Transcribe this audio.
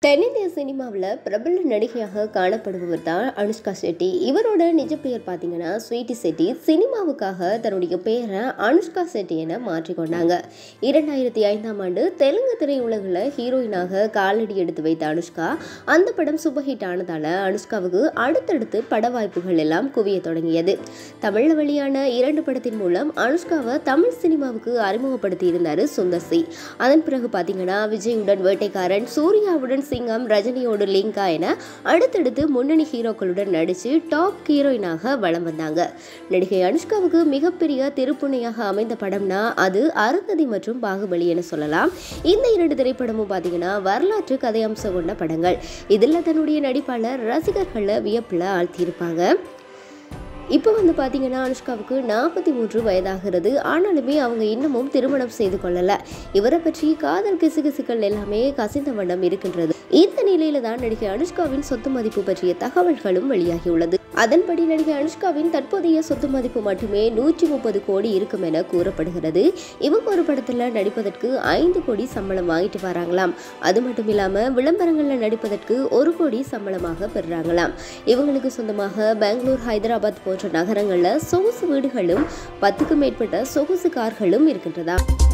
தென்னிந்திய சினிமாவில் பிரபல நடிகையாக காணப்படுபவர் தான் அனுஷ்கா செட்டி இவரோட நிஜ பெயர் பார்த்தீங்கன்னா ஸ்வீட்டி செட்டி சினிமாவுக்காக தன்னுடைய பெயரை அனுஷ்கா செட்டி என மாற்றிக்கொண்டாங்க இரண்டாயிரத்தி ஐந்தாம் ஆண்டு தெலுங்கு திரையுலகில் ஹீரோயினாக காலடி எடுத்து வைத்த அனுஷ்கா அந்த படம் சூப்பர் ஹிட் ஆனதால் அனுஷ்காவுக்கு அடுத்தடுத்து பட வாய்ப்புகள் எல்லாம் குவிய தொடங்கியது தமிழில் வெளியான இரண்டு படத்தின் மூலம் அனுஷ்காவை தமிழ் சினிமாவுக்கு அறிமுகப்படுத்தி இருந்தார் சுந்தர் சி அதன் பிறகு பார்த்தீங்கன்னா விஜயுடன் வேட்டைக்காரன் சூர்யாவுடன் சிங்கம் ரஜினியோடு லிங்கா என அடுத்தடுத்து முன்னணி ஹீரோக்களுடன் நடித்து டாப் ஹீரோயினாக வலம் வந்தாங்க நடிகை அனுஷ்காவுக்கு மிகப்பெரிய திருப்புணையாக அமைந்த படம்னா அது அருந்ததி மற்றும் பாகுபலி என சொல்லலாம் இந்த இரண்டு திரைப்படமும் பார்த்தீங்கன்னா வரலாற்று கதை அம்சம் கொண்ட படங்கள் இதில் தன்னுடைய நடிப்பாளர் ரசிகர்களை வியப்பில் ஆழ்த்தியிருப்பாங்க இப்போ வந்து பார்த்தீங்கன்னா அனுஷ்காவுக்கு நாற்பத்தி மூன்று வயதாகிறது ஆனாலுமே அவங்க இன்னமும் திருமணம் செய்து கொள்ளலை இவரை பற்றி காதல் கிசுகிசுக்கள் எல்லாமே கசிந்த வண்ணம் இருக்கின்றது இந்த நிலையில தான் நடிகை அனுஷ்காவின் சொத்து மதிப்பு பற்றிய தகவல்களும் வெளியாகியுள்ளது அதன்படி நடிகை அனுஷ்காவின் தற்போதைய சொத்து மதிப்பு மட்டுமே நூற்றி முப்பது கோடி இருக்கும் என கூறப்படுகிறது இவங்க ஒரு படத்தில் நடிப்பதற்கு ஐந்து கோடி சம்பளம் வாங்கிட்டு வராங்களாம் அது மட்டும் இல்லாமல் விளம்பரங்களில் நடிப்பதற்கு ஒரு கோடி சம்பளமாக பெறுறாங்களாம் இவங்களுக்கு சொந்தமாக பெங்களூர் ஹைதராபாத் போன்ற நகரங்களில் சொகுசு வீடுகளும் பத்துக்கும் மேற்பட்ட சொகுசு கார்களும் இருக்கின்றதா